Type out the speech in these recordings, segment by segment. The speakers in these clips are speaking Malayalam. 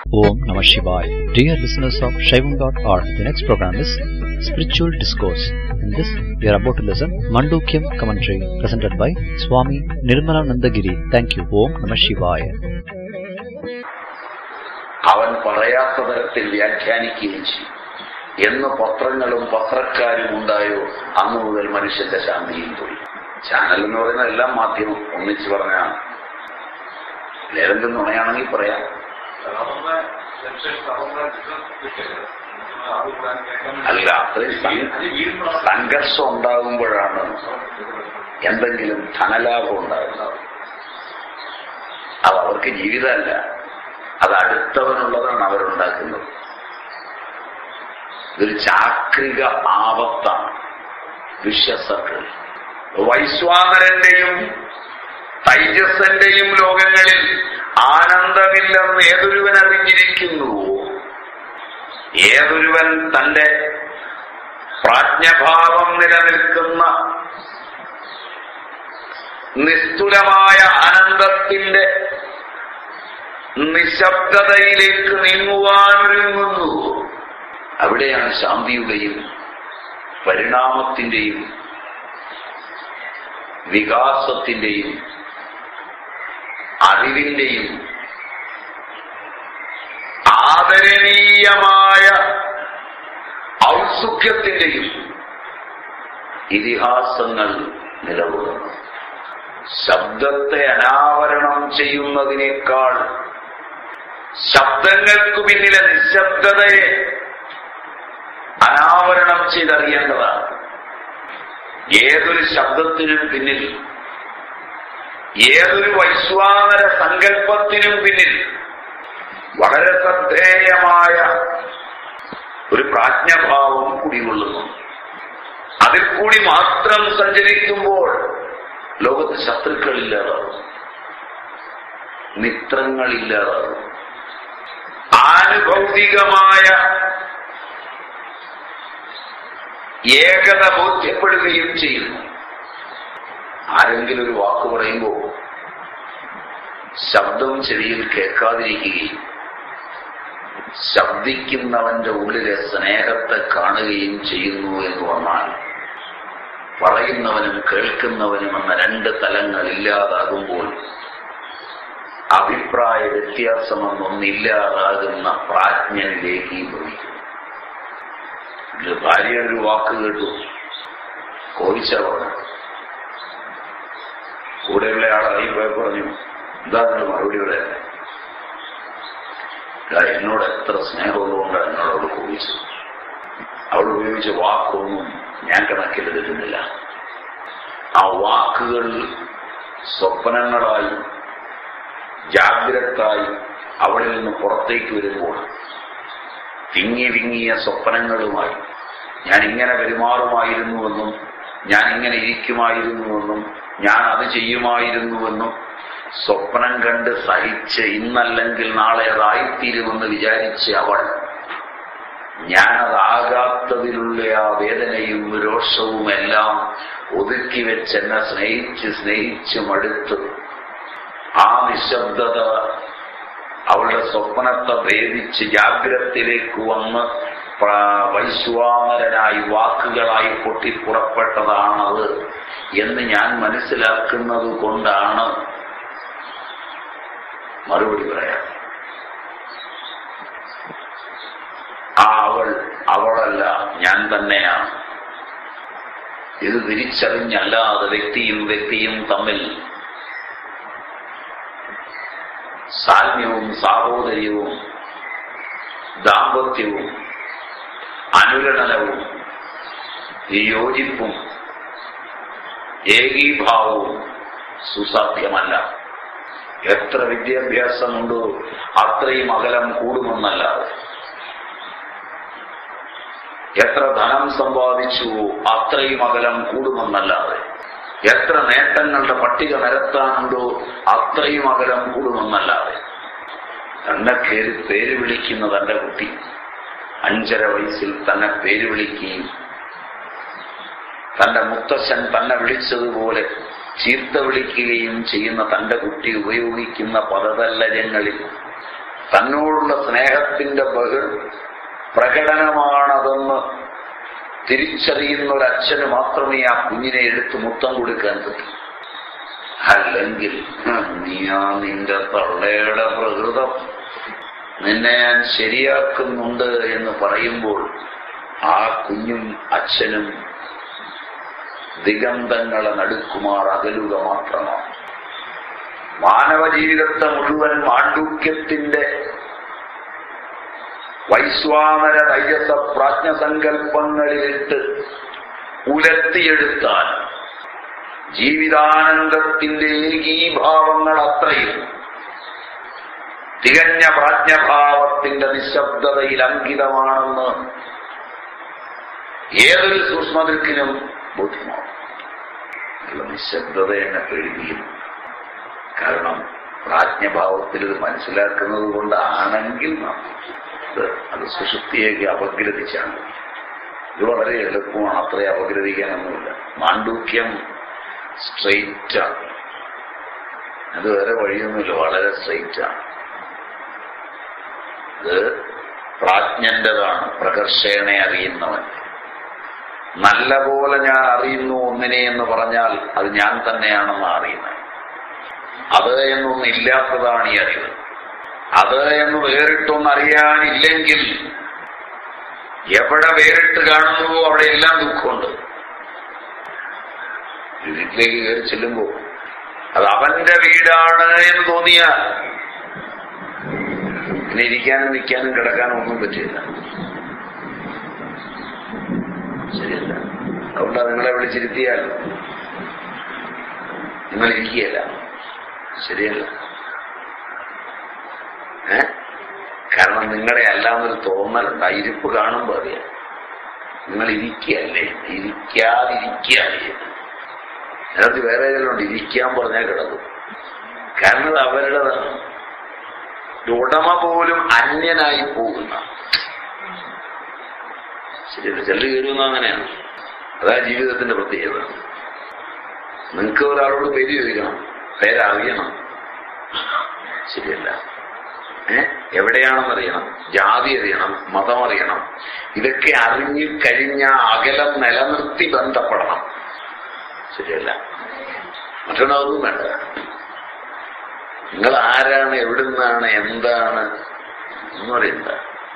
Om Namah Shivaya. Dear listeners of Shaivam.org, the next program is Spiritual Discourse. In this, we are about to listen Mandukyam commentary presented by Swami Nirmalanandagiri. Thank you. Om Namah Shivaya. അവൻ പറയാത്ത തരത്തിൽ വ്യാഖ്യാനിക്കുകയും ചെയ്യും എന്ന് പത്രങ്ങളും പത്രക്കാരും ഉണ്ടായോ അന്ന് മുതൽ മനുഷ്യന്റെ ശാന്തിയും പോയി ചാനൽ എന്ന് പറയുന്ന എല്ലാം മാധ്യമം ഒന്നിച്ച് പറഞ്ഞാണ് ഏതെങ്കിലും നുണയാണെങ്കിൽ പറയാം അല്ല അത്രയും സം- സംഘർഷം ഉണ്ടാകുമ്പോഴാണ് എന്തെങ്കിലും ധനലാഭം ഉണ്ടാകുന്നത് അത് അവർക്ക് ജീവിതമല്ല അത് അടുത്തവനുള്ളതാണ് അവരുണ്ടാക്കുന്നത് ഇതൊരു ചാക്രിക ആപത്താണ് വിശ്വസർക്കിൾ വൈശ്വാനരന്റെയും തൈജസന്റെയും ലോകങ്ങളിൽ ആനന്ദമില്ലെന്ന് ഏതൊരുവൻ അറിഞ്ഞിരിക്കുന്നുവോ ഏതൊരുവൻ തന്റെ പ്രാജ്ഞഭാവം നിലനിൽക്കുന്ന നിസ്തുലമായ അനന്തത്തിന്റെ നിശബ്ദതയിലേക്ക് നീങ്ങുവാനൊരുങ്ങുന്നു അവിടെയാണ് ശാന്തിയുടെയും പരിണാമത്തിന്റെയും വികാസത്തിന്റെയും അറിവിന്റെയും ആദരണീയമായ ഔത്സുഖ്യത്തിന്റെയും ഇതിഹാസങ്ങൾ നിലകൊള്ളുന്നു ശബ്ദത്തെ അനാവരണം ചെയ്യുന്നതിനേക്കാൾ ശബ്ദങ്ങൾക്ക് പിന്നിലെ നിശബ്ദതയെ അനാവരണം ചെയ്തറിയേണ്ടതാണ് ഏതൊരു ശബ്ദത്തിനും പിന്നിൽ ഏതൊരു വൈശ്വാനര സങ്കല്പത്തിനും പിന്നിൽ വളരെ ശ്രദ്ധേയമായ ഒരു പ്രാജ്ഞഭാവം കുടികൊള്ളുന്നു അതിൽ കൂടി മാത്രം സഞ്ചരിക്കുമ്പോൾ ലോകത്ത് ശത്രുക്കളില്ലാതാവും മിത്രങ്ങളില്ലാതാവും ആനുഭൗതികമായ ഏകത ബോധ്യപ്പെടുകയും ചെയ്യുന്നു ആരെങ്കിലും ഒരു വാക്ക് പറയുമ്പോൾ ശബ്ദം ചെവിയിൽ കേൾക്കാതിരിക്കുകയും ശബ്ദിക്കുന്നവന്റെ ഉള്ളിലെ സ്നേഹത്തെ കാണുകയും ചെയ്യുന്നു എന്ന് വന്നാൽ പറയുന്നവനും കേൾക്കുന്നവനും എന്ന രണ്ട് തലങ്ങൾ ഇല്ലാതാകുമ്പോൾ അഭിപ്രായ വ്യത്യാസമെന്നൊന്നില്ലാതാകുന്ന പ്രാജ്ഞനിലേക്ക് ഭവിക്കും ഇത് ഭാര്യ ഒരു വാക്ക് കേട്ടു കോവിച്ച പറഞ്ഞു കൂടെയുള്ള ആളായി പോയി പറഞ്ഞു എന്താ നിന്റെ മറുപടി പറയാൻ ഇതാ എന്നോട് എത്ര സ്നേഹമുള്ളതുകൊണ്ടാണ് എന്നോട് അവൾ കോപിച്ചത് അവൾ ഉപയോഗിച്ച വാക്കൊന്നും ഞാൻ കണക്കിലെടുക്കുന്നില്ല ആ വാക്കുകൾ സ്വപ്നങ്ങളായി ജാഗ്രതായി അവളിൽ നിന്ന് പുറത്തേക്ക് വരുമ്പോൾ വിങ്ങി വിങ്ങിയ സ്വപ്നങ്ങളുമായി ഞാൻ ഇങ്ങനെ പെരുമാറുമായിരുന്നുവെന്നും ഞാൻ ഇങ്ങനെ ഇരിക്കുമായിരുന്നുവെന്നും ഞാൻ അത് ചെയ്യുമായിരുന്നുവെന്നും സ്വപ്നം കണ്ട് സഹിച്ച് ഇന്നല്ലെങ്കിൽ നാളെ അതായിത്തീരുമെന്ന് വിചാരിച്ച് അവൾ ഞാനതാകാത്തതിലുള്ള ആ വേദനയും രോഷവും എല്ലാം ഒതുക്കി വെച്ച് എന്നെ സ്നേഹിച്ച് സ്നേഹിച്ച് മടുത്ത് ആ നിശബ്ദത അവളുടെ സ്വപ്നത്തെ ഭേദിച്ച് ജാഗ്രതത്തിലേക്ക് വന്ന് പ്ര- വൈശ്വാനരനായി വാക്കുകളായി പൊട്ടിപ്പുറപ്പെട്ടതാണത് എന്ന് ഞാൻ മനസ്സിലാക്കുന്നത് കൊണ്ടാണ് മറുപടി പറയാം ആ അവൾ അവളല്ല ഞാൻ തന്നെയാണ് ഇത് തിരിച്ചറിഞ്ഞല്ലാതെ വ്യക്തിയും വ്യക്തിയും തമ്മിൽ സാമ്യവും സാഹോദര്യവും ദാമ്പത്യവും അനുരണനവും യോജിപ്പും ഏകീഭാവവും സുസാധ്യമല്ല എത്ര വിദ്യാഭ്യാസമുണ്ടോ അത്രയും അകലം കൂടുമെന്നല്ലാതെ എത്ര ധനം സമ്പാദിച്ചുവോ അത്രയും അകലം കൂടുമെന്നല്ലാതെ എത്ര നേട്ടങ്ങളുടെ പട്ടിക നിരത്താനുണ്ടോ അത്രയും അകലം കൂടുമെന്നല്ലാതെ തന്നെ പേര് പേര് വിളിക്കുന്ന തന്റെ കുട്ടി അഞ്ചര വയസ്സിൽ തന്നെ പേര് വിളിക്കുകയും തന്റെ മുത്തശ്ശൻ തന്നെ വിളിച്ചതുപോലെ ചീത്ത വിളിക്കുകയും ചെയ്യുന്ന തന്റെ കുട്ടി ഉപയോഗിക്കുന്ന പദതല്ലരങ്ങളിൽ തന്നോടുള്ള സ്നേഹത്തിന്റെ ബഹു പ്രകടനമാണതെന്ന് തിരിച്ചറിയുന്ന ഒരു അച്ഛന് മാത്രമേ ആ കുഞ്ഞിനെ എടുത്ത് മുത്തം കൊടുക്കാൻ പറ്റൂ അല്ലെങ്കിൽ നീയാ നിന്റെ തള്ളയുടെ പ്രകൃതം നിന്നെ ഞാൻ ശരിയാക്കുന്നുണ്ട് എന്ന് പറയുമ്പോൾ ആ കുഞ്ഞും അച്ഛനും ദിഗന്ധങ്ങളെ നടുക്കുമാർ അകലുക മാത്രമാണ് മാനവ ജീവിതത്തെ മുഴുവൻ മാണ്ഡൂക്യത്തിന്റെ വൈശ്വാനര തൈജസ പ്രാജ്ഞസങ്കല്പങ്ങളിലിട്ട് ഉലർത്തിയെടുത്താൽ ജീവിതാനന്ദത്തിന്റെ ഏകീഭാവങ്ങൾ അത്രയും തികഞ്ഞ പ്രാജ്ഞഭാവത്തിന്റെ നിശബ്ദതയിൽ അങ്കിതമാണെന്ന് ഏതൊരു സൂക്ഷ്മദൃക്കിനും ബോധ്യമാവും ഉള്ള നിശബ്ദത എന്നെ പേടിപ്പിക്കുന്നു കാരണം പ്രാജ്ഞഭാവത്തിൽ ഇത് മനസ്സിലാക്കുന്നത് കൊണ്ടാണെങ്കിൽ ഇത് അത് സുഷുപ്തിയൊക്കെ അപഗ്രഥിച്ചാണ് ഇത് വളരെ എളുപ്പമാണ് അത്ര അപഗ്രഥിക്കാനൊന്നുമില്ല മാണ്ഡൂക്യം സ്ട്രെയിറ്റ് ആണ് അത് വേറെ വഴിയൊന്നുമില്ല വളരെ സ്ട്രെയിറ്റ് ആണ് ഇത് പ്രാജ്ഞന്റേതാണ് പ്രകർഷേണെ അറിയുന്നവൻ നല്ല പോലെ ഞാൻ അറിയുന്നു ഒന്നിനെ എന്ന് പറഞ്ഞാൽ അത് ഞാൻ തന്നെയാണെന്ന് അറിയുന്നത് അത് എന്നൊന്നും ഇല്ലാത്തതാണ് ഈ അറിവ് അത് എന്ന് വേറിട്ടൊന്നും അറിയാനില്ലെങ്കിൽ എവിടെ വേറിട്ട് കാണുന്നുവോ അവിടെ എല്ലാം ദുഃഖമുണ്ട് വീട്ടിലേക്ക് കയറി ചെല്ലുമ്പോ അത് അവന്റെ വീടാണ് എന്ന് തോന്നിയാൽ പിന്നെ ഇരിക്കാനും നിൽക്കാനും കിടക്കാനും ഒന്നും പറ്റില്ല ശരിയല്ല അതുകൊണ്ട് നിങ്ങളെ വിളിച്ചിരുത്തിയാൽ നിങ്ങൾ ഇരിക്കുകയല്ല ശരിയല്ല ഏ കാരണം നിങ്ങളെ അല്ലാന്നൊരു തോന്നലുണ്ട് ആ ഇരിപ്പ് കാണുമ്പോൾ അറിയാം നിങ്ങൾ ഇരിക്കുകയല്ലേ ഇരിക്കാതിരിക്കുകയാണ് അതിനകത്ത് വേറെ ചിലുണ്ട് ഇരിക്കാൻ പറഞ്ഞാൽ കിടക്കും കാരണം അത് അവരുടേതാണ് ഉടമ പോലും അന്യനായി പോകുന്ന ശരിയല്ല ചെല്ലു കയറുന്ന അങ്ങനെയാണ് അതാ ജീവിതത്തിന്റെ പ്രത്യേകത നിങ്ങൾക്ക് ഒരാളോട് പേര് ചോദിക്കണം പേരറിയണം ശരിയല്ല ഏ എവിടെയാണെന്നറിയണം ജാതി അറിയണം മതം അറിയണം ഇതൊക്കെ അറിഞ്ഞു കഴിഞ്ഞ അകലം നിലനിർത്തി ബന്ധപ്പെടണം ശരിയല്ല മറ്റൊന്നും വേണ്ട നിങ്ങൾ ആരാണ് എവിടുന്നാണ് എന്താണ് ഒന്നും അറിയണ്ട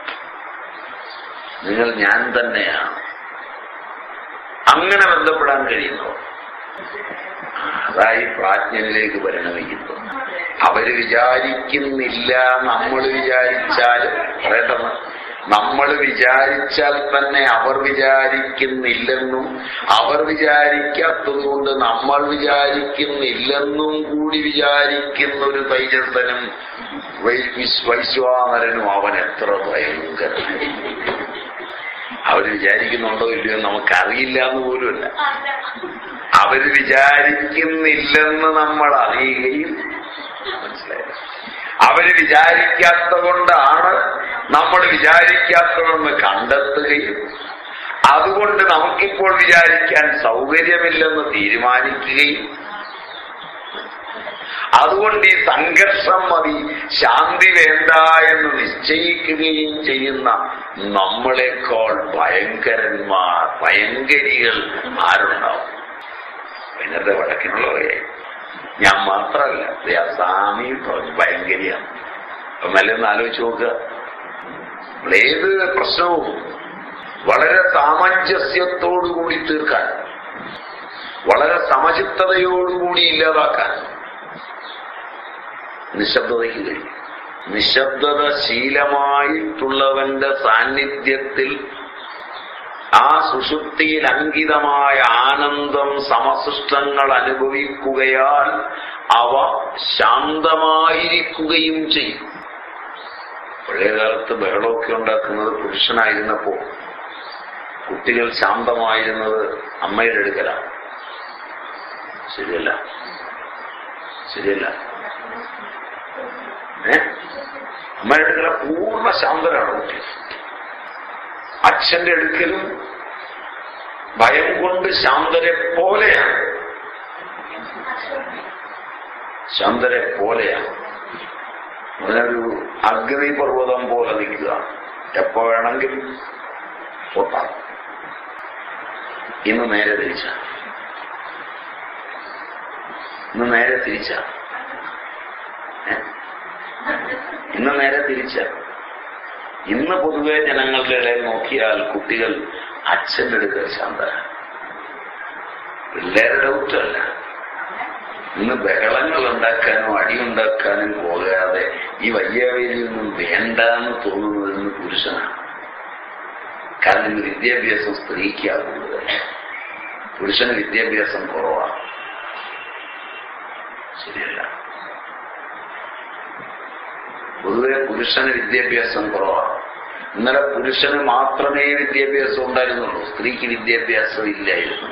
നിങ്ങൾ ഞാൻ തന്നെയാണ് അങ്ങനെ ബന്ധപ്പെടാൻ കഴിയുന്നവർ അതായി പ്രാജ്ഞനിലേക്ക് പരിണമിക്കുന്നു അവര് വിചാരിക്കുന്നില്ല നമ്മൾ വിചാരിച്ചാൽ പറയട്ടെന്ന് നമ്മൾ വിചാരിച്ചാൽ തന്നെ അവർ വിചാരിക്കുന്നില്ലെന്നും അവർ വിചാരിക്കാത്തത് കൊണ്ട് നമ്മൾ വിചാരിക്കുന്നില്ലെന്നും കൂടി വിചാരിക്കുന്ന ഒരു തൈജസ്സനും വൈശ്വാനരനും അവൻ എത്ര ഭയങ്കരനായി അവര് വിചാരിക്കുന്നുണ്ടോ ഇല്ലയോ നമുക്കറിയില്ല എന്ന് പോലുമല്ല അവര് വിചാരിക്കുന്നില്ലെന്ന് നമ്മൾ അറിയുകയും മനസ്സിലായത് അവര് വിചാരിക്കാത്ത കൊണ്ടാണ് നമ്മൾ വിചാരിക്കാത്തതെന്ന് കണ്ടെത്തുകയും അതുകൊണ്ട് നമുക്കിപ്പോൾ വിചാരിക്കാൻ സൗകര്യമില്ലെന്ന് തീരുമാനിക്കുകയും അതുകൊണ്ട് ഈ സംഘർഷം മതി ശാന്തി വേണ്ട എന്ന് നിശ്ചയിക്കുകയും ചെയ്യുന്ന നമ്മളെക്കാൾ ഭയങ്കരന്മാർ ഭയങ്കരികൾ ആരുണ്ടാവും ഇന്നത്തെ വടക്കിനുള്ളവരെ ഞാൻ മാത്രമല്ല ദേ ആ സ്വാമിയും പറഞ്ഞു ഭയങ്കരിയാണ് അപ്പൊ മെല്ലൊന്ന് ആലോചിച്ച് നോക്കുക ഏത് പ്രശ്നവും വളരെ സാമഞ്ജസ്യത്തോടുകൂടി തീർക്കാൻ വളരെ സമചിത്തതയോടുകൂടി ഇല്ലാതാക്കാൻ നിശബ്ദതയ്ക്ക് കഴിയും നിശബ്ദത ശീലമായിട്ടുള്ളവന്റെ സാന്നിധ്യത്തിൽ ആ സുഷുപ്തിയിൽ അങ്കിതമായ ആനന്ദം സമസൃഷ്ടങ്ങൾ അനുഭവിക്കുകയാൽ അവ ശാന്തമായിരിക്കുകയും ചെയ്യും പഴയകാലത്ത് ബഹളമൊക്കെ ഉണ്ടാക്കുന്നത് പുരുഷനായിരുന്നപ്പോ കുട്ടികൾ ശാന്തമായിരുന്നത് അമ്മയുടെ അടുക്കലാണ് ശരിയല്ല ശരിയല്ല ഏ അമ്മയുടെ അടുക്കല പൂർണ്ണ ശാന്തരാണ് കുട്ടി അച്ഛന്റെ അടുക്കലും ഭയം കൊണ്ട് ശാന്തരെ പോലെയാണ് ശാന്തരെ പോലെയാണ് അതിനൊരു അഗ്നിപർവ്വതം പോലെ നിൽക്കുക എപ്പോ വേണമെങ്കിലും പൊട്ടാം ഇന്ന് നേരെ തിരിച്ച ഇന്ന് നേരെ തിരിച്ച ഇന്ന് നേരെ തിരിച്ച ഇന്ന് പൊതുവെ ജനങ്ങളുടെ ഇടയിൽ നോക്കിയാൽ കുട്ടികൾ അച്ഛൻ്റെ അടുക്കൽ ശാന്തരാണ് പിള്ളേരുടെ ഡൗട്ടല്ല ഇന്ന് ബഹളങ്ങൾ ഉണ്ടാക്കാനും അടിയുണ്ടാക്കാനും പോകാതെ ഈ വയ്യാവേലിയൊന്നും വേണ്ടെന്ന് തോന്നുന്നത് ഇന്ന് പുരുഷനാണ് കാരണം ഇന്ന് വിദ്യാഭ്യാസം സ്ത്രീക്കാണ് കൂടുതൽ പുരുഷന് വിദ്യാഭ്യാസം കുറവാണ് ശരിയല്ല പൊതുവെ പുരുഷന് വിദ്യാഭ്യാസം കുറവാണ് ഇന്നലെ പുരുഷന് മാത്രമേ വിദ്യാഭ്യാസം ഉണ്ടായിരുന്നുള്ളൂ സ്ത്രീക്ക് വിദ്യാഭ്യാസം ഇല്ലായിരുന്നു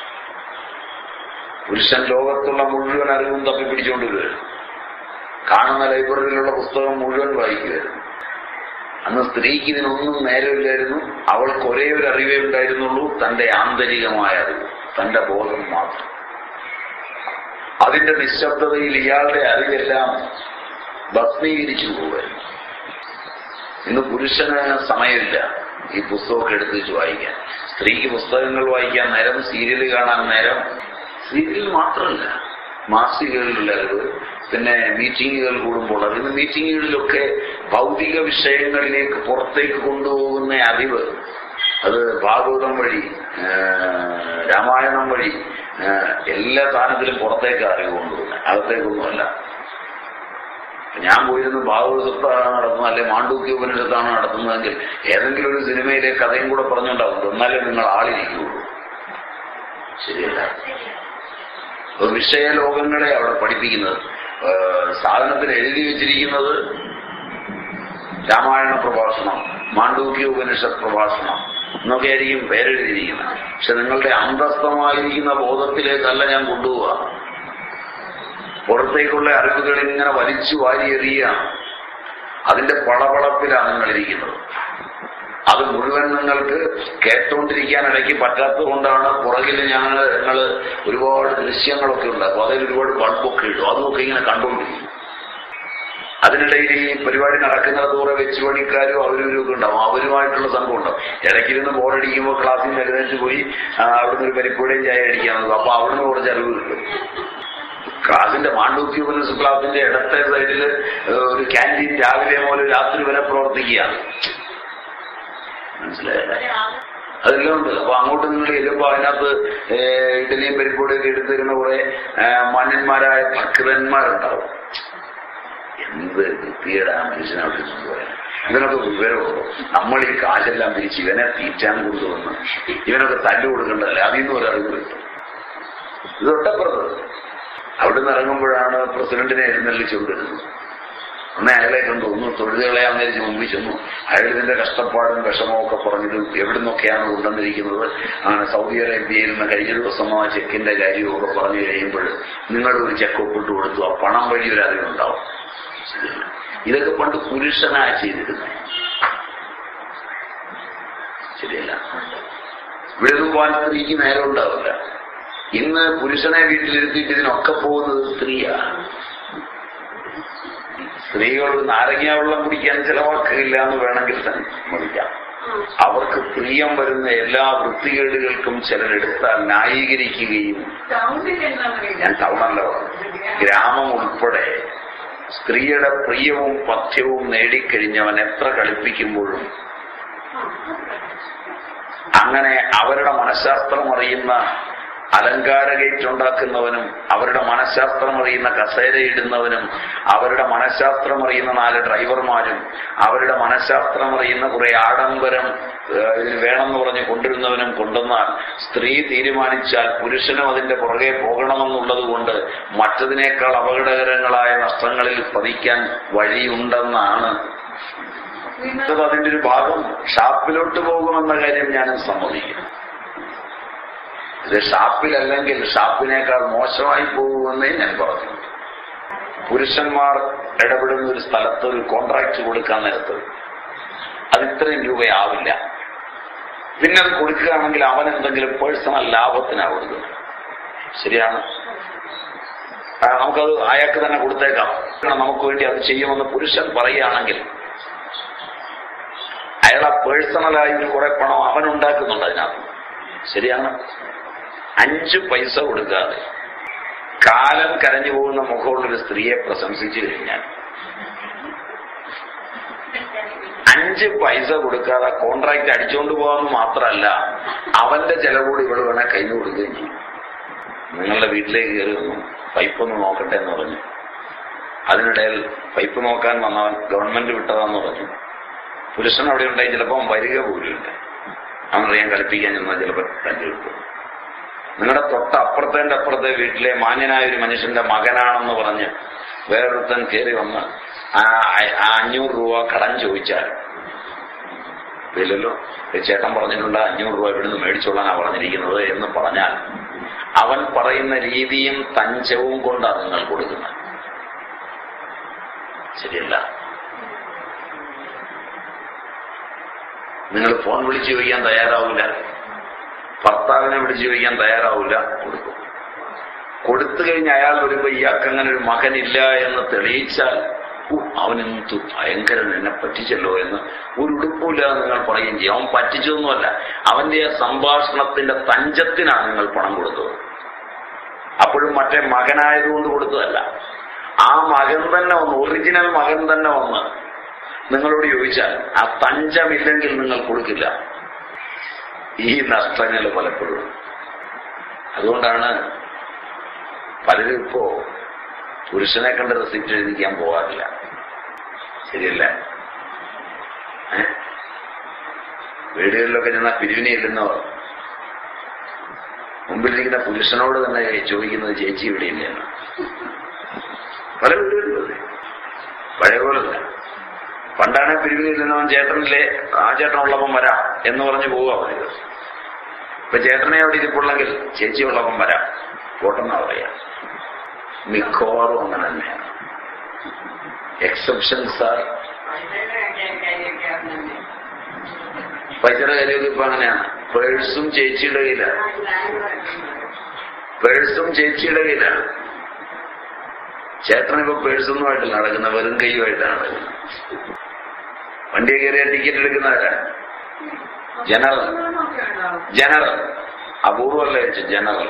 പുരുഷൻ ലോകത്തുള്ള മുഴുവൻ അറിവും തപ്പിപ്പിടിച്ചുകൊണ്ട് വരുമായിരുന്നു കാണുന്ന ലൈബ്രറിയിലുള്ള പുസ്തകം മുഴുവൻ വായിക്കുമായിരുന്നു അന്ന് സ്ത്രീക്ക് ഇതിനൊന്നും നേരമില്ലായിരുന്നു അവൾക്ക് ഒരേ ഒരു അറിവേ ഉണ്ടായിരുന്നുള്ളൂ തന്റെ ആന്തരികമായ അറിവ് തന്റെ ബോധം മാത്രം അതിന്റെ നിശബ്ദതയിൽ ഇയാളുടെ അറിവെല്ലാം ഭസ്മീകരിച്ചു പോവുമായിരുന്നു ഇന്ന് പുരുഷന് സമയമില്ല ഈ പുസ്തകമൊക്കെ എടുത്ത് വെച്ച് വായിക്കാൻ സ്ത്രീക്ക് പുസ്തകങ്ങൾ വായിക്കാൻ നേരം സീരിയൽ കാണാൻ നേരം സീരിയൽ മാത്രമല്ല മാസികകളിലുള്ള അറിവ് പിന്നെ മീറ്റിങ്ങുകൾ കൂടുമ്പോൾ അറിവ് മീറ്റിങ്ങുകളിലൊക്കെ ഭൗതിക വിഷയങ്ങളിലേക്ക് പുറത്തേക്ക് കൊണ്ടുപോകുന്ന അറിവ് അത് ഭാഗവതം വഴി ആ, രാമായണം വഴി ആ, എല്ലാ സ്ഥാനത്തിലും പുറത്തേക്ക് അറിവ് കൊണ്ടുപോകുന്നത് അകത്തേക്കൊന്നുമല്ല ഞാൻ പോയിരുന്നു ഭാഗവതത്താണ് നടത്തുന്നത് അല്ലെ മാണ്ഡൂക്യ ഉപനിഷത്താണ് നടത്തുന്നതെങ്കിൽ ഏതെങ്കിലും ഒരു സിനിമയിലെ കഥയും കൂടെ പറഞ്ഞുണ്ടാവും എന്നാലേ നിങ്ങൾ ആളിരിക്കുകയുള്ളൂ ശരിയല്ല ഒരു വിഷയലോകങ്ങളെ അവിടെ പഠിപ്പിക്കുന്നത് ഏഹ് സാധനത്തിൽ എഴുതി വെച്ചിരിക്കുന്നത് രാമായണ പ്രഭാഷണം മാണ്ഡൂക്യ ഉപനിഷത്ത് പ്രഭാഷണം എന്നൊക്കെ ആയിരിക്കും പേരെഴുതിയിരിക്കുന്നത് പക്ഷെ നിങ്ങളുടെ അന്തസ്ഥമായിരിക്കുന്ന ബോധത്തിലേക്കല്ല ഞാൻ കൊണ്ടുപോവുക പുറത്തേക്കുള്ള അറിവുകൾ ഇങ്ങനെ വലിച്ചു വാരി എറിയുകയാണ് അതിന്റെ പളപളപ്പിലാണ് നിങ്ങളിരിക്കുന്നത് അത് മുഴുവൻ നിങ്ങൾക്ക് കേട്ടോണ്ടിരിക്കാൻ ഇടയ്ക്ക് പറ്റാത്തത് കൊണ്ടാണ് പുറകിൽ ഞങ്ങൾ ഞങ്ങൾ ഒരുപാട് ദൃശ്യങ്ങളൊക്കെ ഉണ്ടാക്കും അതിൽ ഒരുപാട് ബൾബൊക്കെ ഇടും അതുമൊക്കെ ഇങ്ങനെ കണ്ടുകൊണ്ടിരിക്കും അതിനിടയിൽ ഈ പരിപാടി നടക്കുന്നത് കുറെ വെച്ച് പണിക്കാരും അവരും ഒക്കെ ഉണ്ടാവും അവരുമായിട്ടുള്ള സംഘം ഉണ്ടാവും ഇടയ്ക്കിരുന്ന് ബോറടിക്കുമ്പോൾ ക്ലാസ്സിൽ നിന്ന് എഴുന്നേറ്റ് പോയി ആ, അവിടുന്ന് ഒരു പരിപ്പുഴയും ചായ അടിക്കാൻ നോക്കും അപ്പൊ അവിടുന്ന് കുറച്ച് അറിവ് കിട്ടും ക്ലാസിന്റെ മാണ്ഡൂക്യ ഉപനിഷത്ത് ക്ലാസിന്റെ ഇടത്തെ സൈഡില് ഒരു ക്യാൻറ്റീൻ രാവിലെ മുതൽ രാത്രി വരെ പ്രവർത്തിക്കുകയാണ് മനസ്സിലായല്ലേ അതെല്ലാം ഉണ്ട് അപ്പൊ അങ്ങോട്ട് നിങ്ങൾ ചെല്ലുമ്പോ അതിനകത്ത് ഏഹ്, ഇഡലിയും പരിപ്പൂടെയൊക്കെ എടുത്തു തരുന്ന കുറെ ഏഹ്, മന്നന്മാരായ ഭക്തന്മാരുണ്ടാവും എന്ത് വൃത്തിയുടെ ആ മനുഷ്യനെ അവിടെ ഇരുന്ന് പോയാൽ ഇവനൊക്കെ വിവരമുള്ളൂ നമ്മൾ ഈ കാശെല്ലാം പിരിച്ച് ഇവനെ തീറ്റാൻ കൊണ്ടുവന്ന് ഇവനൊക്കെ തല്ലു കൊടുക്കേണ്ടതല്ലേ അതിൽ നിന്ന് ഒരു അറിവ് കിട്ടും ഇത് തൊട്ടപ്പുറത്ത് അവിടുന്ന് ഇറങ്ങുമ്പോഴാണ് പ്രസിഡന്റിനെ എഴുന്നള്ളിച്ചുകൊണ്ടിരുന്നത് ഒന്ന് അയാളെ കണ്ടു ഒന്ന് തൊഴിലുകളെ അന്നേരിച്ച് മുമ്പിൽ ചെന്നു അയാൾ ഇതിന്റെ കഷ്ടപ്പാടും വിഷമവും ഒക്കെ പറഞ്ഞത് എവിടെ നിന്നൊക്കെയാണ് കൊണ്ടുവന്നിരിക്കുന്നത് അങ്ങനെ സൗദി അറേബ്യയിൽ നിന്ന് കഴിഞ്ഞ ദിവസം ആ ചെക്കിന്റെ കാര്യവും ഒക്കെ പറഞ്ഞു കഴിയുമ്പോൾ നിങ്ങൾ ഒരു ചെക്ക് ഒപ്പിട്ട് കൊടുത്തു ആ പണം വഴി ഒരു അറിവുണ്ടാവും ശരിയല്ല. ഇതൊക്കെ പണ്ട് പുരുഷനാ ചെയ്തിരുന്നത് ശരിയല്ല ഇവിടെ ഒന്നും പോകാൻ സ്ത്രീക്ക് നേരം ഉണ്ടാവില്ല ഇന്ന് പുരുഷനെ വീട്ടിലിരുത്തിയിട്ട് ഇതിനൊക്കെ പോകുന്നത് സ്ത്രീയാ സ്ത്രീകൾ നാരങ്ങ വെള്ളം കുടിക്കാൻ ചിലവാക്കില്ല എന്ന് വേണമെങ്കിൽ സമ്മതിക്കാം അവർക്ക് പ്രിയം വരുന്ന എല്ലാ വൃത്തികേടുകൾക്കും ചിലരെടുത്താൽ ന്യായീകരിക്കുകയും ഞാൻ ടൗണല്ല പറഞ്ഞത്. ഗ്രാമം ഉൾപ്പെടെ സ്ത്രീയുടെ പ്രിയവും പഥ്യവും നേടിക്കഴിഞ്ഞവൻ എത്ര കളിപ്പിക്കുമ്പോഴും അങ്ങനെ അവരുടെ മനഃശാസ്ത്രം അറിയുന്ന അലങ്കാര ഗേറ്റ് ഉണ്ടാക്കുന്നവനും അവരുടെ മനഃശാസ്ത്രം അറിയുന്ന കസേരയിടുന്നവനും അവരുടെ മനഃശാസ്ത്രം അറിയുന്ന നാല് ഡ്രൈവർമാരും അവരുടെ മനഃശാസ്ത്രം അറിയുന്ന കുറെ ആഡംബരം ഏഹ്, ഇതിന് വേണമെന്ന് പറഞ്ഞ് കൊണ്ടുവരുന്നവനും കൊണ്ടുവന്നാൽ സ്ത്രീ തീരുമാനിച്ചാൽ പുരുഷനും അതിന്റെ പുറകെ പോകണമെന്നുള്ളത് കൊണ്ട് മറ്റതിനേക്കാൾ അപകടകരങ്ങളായ നഷ്ടങ്ങളിൽ പതിക്കാൻ വഴിയുണ്ടെന്നാണ് ഇത് അതിന്റെ ഒരു ഭാഗം ഷാപ്പിലോട്ട് പോകുമെന്ന കാര്യം ഞാനും സമ്മതിക്കുന്നു ഇത് ഷാപ്പിലല്ലെങ്കിൽ ഷാപ്പിനേക്കാൾ മോശമായി പോകുമെന്നേ ഞാൻ പറഞ്ഞു പുരുഷന്മാർ ഇടപെടുന്ന ഒരു സ്ഥലത്ത് ഒരു കോൺട്രാക്ട് കൊടുക്കാൻ നേരത്ത് അത് ഇത്രയും രൂപയാവില്ല പിന്നെ അത് കൊടുക്കുകയാണെങ്കിൽ അവൻ എന്തെങ്കിലും പേഴ്സണൽ ലാഭത്തിനാണ് കൊടുക്കുന്നത് ശരിയാണ് ആ, നമുക്കത് അയാൾക്ക് തന്നെ കൊടുത്തേക്കാം നമുക്ക് വേണ്ടി അത് ചെയ്യുമെന്ന് പുരുഷൻ പറയുകയാണെങ്കിൽ അയാൾ ആ പേഴ്സണലായി ഒരു കുറെ പണം അവൻ ഉണ്ടാക്കുന്നുണ്ട് അതിനകത്ത് ശരിയാണ് അഞ്ച് പൈസ കൊടുക്കാതെ കാലം കരഞ്ഞു പോകുന്ന മുഖമുള്ളൊരു സ്ത്രീയെ പ്രശംസിച്ചു കഴിഞ്ഞാൽ അഞ്ച് പൈസ കൊടുക്കാതെ കോൺട്രാക്ട് അടിച്ചുകൊണ്ട് പോകാമെന്ന് മാത്രമല്ല അവന്റെ ചെലവോട് ഇവിടെ വേണേ കയ്യിൽ കൊടുക്കുകയും ചെയ്യും നിങ്ങളുടെ വീട്ടിലേക്ക് കയറി വന്നു പൈപ്പ് ഒന്ന് നോക്കട്ടെ എന്ന് പറഞ്ഞു അതിനിടയിൽ പൈപ്പ് നോക്കാൻ വന്നവൻ ഗവൺമെന്റ് വിട്ടതാന്ന് പറഞ്ഞു പുരുഷൻ അവിടെ ഉണ്ടായി ചിലപ്പോൾ അവൻ വരിക പോലുമില്ല അവൻ അറിയാൻ കളിപ്പിക്കാൻ ചെന്നാൽ ചിലപ്പോൾ തല്ലി കിട്ടും നിങ്ങളുടെ തൊട്ടപ്പുറത്തെ അപ്പുറത്തെ വീട്ടിലെ മാന്യനായ ഒരു മനുഷ്യന്റെ മകനാണെന്ന് പറഞ്ഞ് വേറൊരുത്തൻ കയറി വന്ന് ആ ആ- ആ അഞ്ഞൂറ് രൂപ കടം ചോദിച്ചാൽ ഇല്ലല്ലോ ഈ ചേട്ടൻ പറഞ്ഞിട്ടുണ്ട് അഞ്ഞൂറ് രൂപ ഇവിടുന്ന് മേടിച്ചോളാനാ പറഞ്ഞിരിക്കുന്നത് എന്ന് പറഞ്ഞാൽ അവൻ പറയുന്ന രീതിയും തഞ്ചവും കൊണ്ടാണ് നിങ്ങൾ കൊടുക്കുന്നത് ശരിയല്ല നിങ്ങൾ ഫോൺ വിളിച്ചു ചോദിക്കാൻ തയ്യാറാവില്ല ഭർത്താവിനെ വിളിച്ചു ചോദിക്കാൻ തയ്യാറാവില്ല കൊടുക്കും കൊടുത്തു കഴിഞ്ഞ് അയാൾ വരുമ്പോ ഇയാൾക്ക് അങ്ങനെ ഒരു മകനില്ല എന്ന് തെളിയിച്ചാൽ "ഉ, അവൻ എന്തു ഭയങ്കരൻ എന്നെ പറ്റിച്ചല്ലോ എന്ന് ഒരു ഉടുപ്പില്ല നിങ്ങൾ പറയുകയും ചെയ്യും അവൻ പറ്റിച്ചതൊന്നുമല്ല അവന്റെ ആ സംഭാഷണത്തിന്റെ തഞ്ചത്തിനാണ് നിങ്ങൾ പണം കൊടുത്തത് അപ്പോഴും മറ്റേ മകനായതുകൊണ്ട് കൊടുത്തതല്ല ആ മകൻ തന്നെ വന്ന് ഒറിജിനൽ മകൻ തന്നെ വന്ന് നിങ്ങളോട് ചോദിച്ചാൽ ആ തഞ്ചമില്ലെങ്കിൽ നിങ്ങൾ കൊടുക്കില്ല ഈ നഷ്ടങ്ങൾ പലപ്പോഴും അതുകൊണ്ടാണ് പലരും ഇപ്പോ പുരുഷനെ കണ്ട് റെസിപ്റ്റ് എഴുതിക്കാൻ പോകാറില്ല ശരിയല്ല ഏ? വീടുകളിലൊക്കെ ചെന്നാൽ പിരിവിനെ ഇല്ലെന്നവർ മുമ്പിലിരിക്കുന്ന പുരുഷനോട് തന്നെ ചോദിക്കുന്നത് ചേച്ചി ഇവിടെ ഇല്ലെന്ന് പല വീടുകളിലും അതെ. പഴയ പോലല്ല പണ്ടാണ് പിരിവിന് ഇല്ലെന്നവൻ ചേട്ടനില്ലേ ആ ചേട്ടൻ ഉള്ളപ്പം വരാം എന്ന് പറഞ്ഞ് പോവുക പതിവ് ഇപ്പൊ ചേട്ടനെ അവിടെ ഇരിപ്പുള്ളെങ്കിൽ ചേച്ചി ഉള്ളപ്പം വരാം പോട്ടെന്നാ പറയാ മിക്കവാറും അങ്ങനെ തന്നെയാണ് എക്സെപ്ഷൻസ് ആർ പൈസയുടെ കാര്യമൊക്കെ ഇപ്പൊ അങ്ങനെയാണ് പേഴ്സും ചേച്ചിയുടെ കയ്യിലാണ് പേഴ്സും ചേച്ചിയുടെ കയ്യിലാണ് ചേട്ടൻ ഇപ്പൊ പേഴ്സൊന്നുമായിട്ടില്ല നടക്കുന്ന വെറും കൈയുമായിട്ടാണ് നടക്കുന്നത് വണ്ടിയെ കയറിയ ടിക്കറ്റ് എടുക്കുന്നവരാ ജനറൽ ജനറൽ അപൂർവമല്ല വെച്ച് ജനറൽ